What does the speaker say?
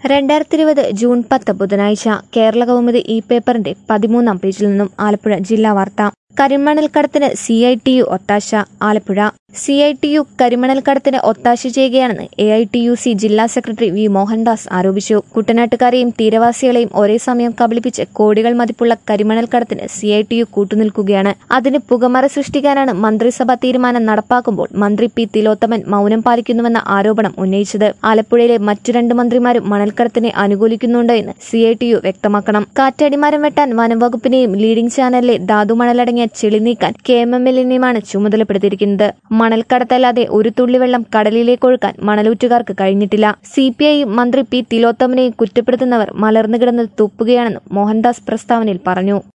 രണ്ടായിരത്തി ഇരുപത് ജൂൺ പത്ത് ബുധനാഴ്ച കേരള കൗമുദി ഇ പേപ്പറിന്റെ പതിമൂന്നാം പേജിൽ നിന്നും ആലപ്പുഴ ജില്ലാ വാർത്ത കരിമണൽ കടത്തിന് സി ഐ ടി യു ഒത്താശ Alappuzha C I T U കരിമണൽ കടത്തിന് ഒത്താശ ചെയ്യുകയാണെന്ന് A I T U C ജില്ലാ സെക്രട്ടറി വി മോഹൻദാസ് ആരോപിച്ചു കുട്ടനാട്ടുകാരെയും തീരവാസികളെയും ഒരേ സമയം കബളിപ്പിച്ച് കോടികൾ മതിപ്പുള്ള കരിമണൽ കടത്തിന് സി ഐ ടി യു കൂട്ടുനിൽക്കുകയാണ് അതിന് പുകമറ സൃഷ്ടിക്കാനാണ് മന്ത്രിസഭാ തീരുമാനം നടപ്പാക്കുമ്പോൾ മന്ത്രി പി തിലോത്തമൻ മൌനം പാലിക്കുന്നുവെന്ന ആരോപണം ഉന്നയിച്ചത് ആലപ്പുഴയിലെ മറ്റു രണ്ട് മന്ത്രിമാരും മണൽക്കടത്തിനെ അനുകൂലിക്കുന്നുണ്ട് എന്ന് സി ഐ ടി യു വ്യക്തമാക്കണം കാറ്റടിമരം വെട്ടാൻ വനംവകുപ്പിനെയും ലീഡിംഗ് ചാനലിലെ ധാതുമണലടങ്ങിയ ചെളി നീക്കാൻ കെ എം എം എല്ലിനെയുമാണ് ചുമതലപ്പെടുത്തിയിരിക്കുന്നത് മണൽക്കടത്തല്ലാതെ ഒരു തുള്ളി വെള്ളം കടലിലേക്ക് ഒഴുക്കാൻ മണലൂറ്റുകാർക്ക് കഴിഞ്ഞിട്ടില്ല സി പി ഐ മന്ത്രി പി തിലോത്തമനെയും കുറ്റപ്പെടുത്തുന്നവർ മലർന്നു കിടന്ന് തുപ്പുകയാണെന്നും മോഹൻദാസ് പ്രസ്താവനയിൽ പറഞ്ഞു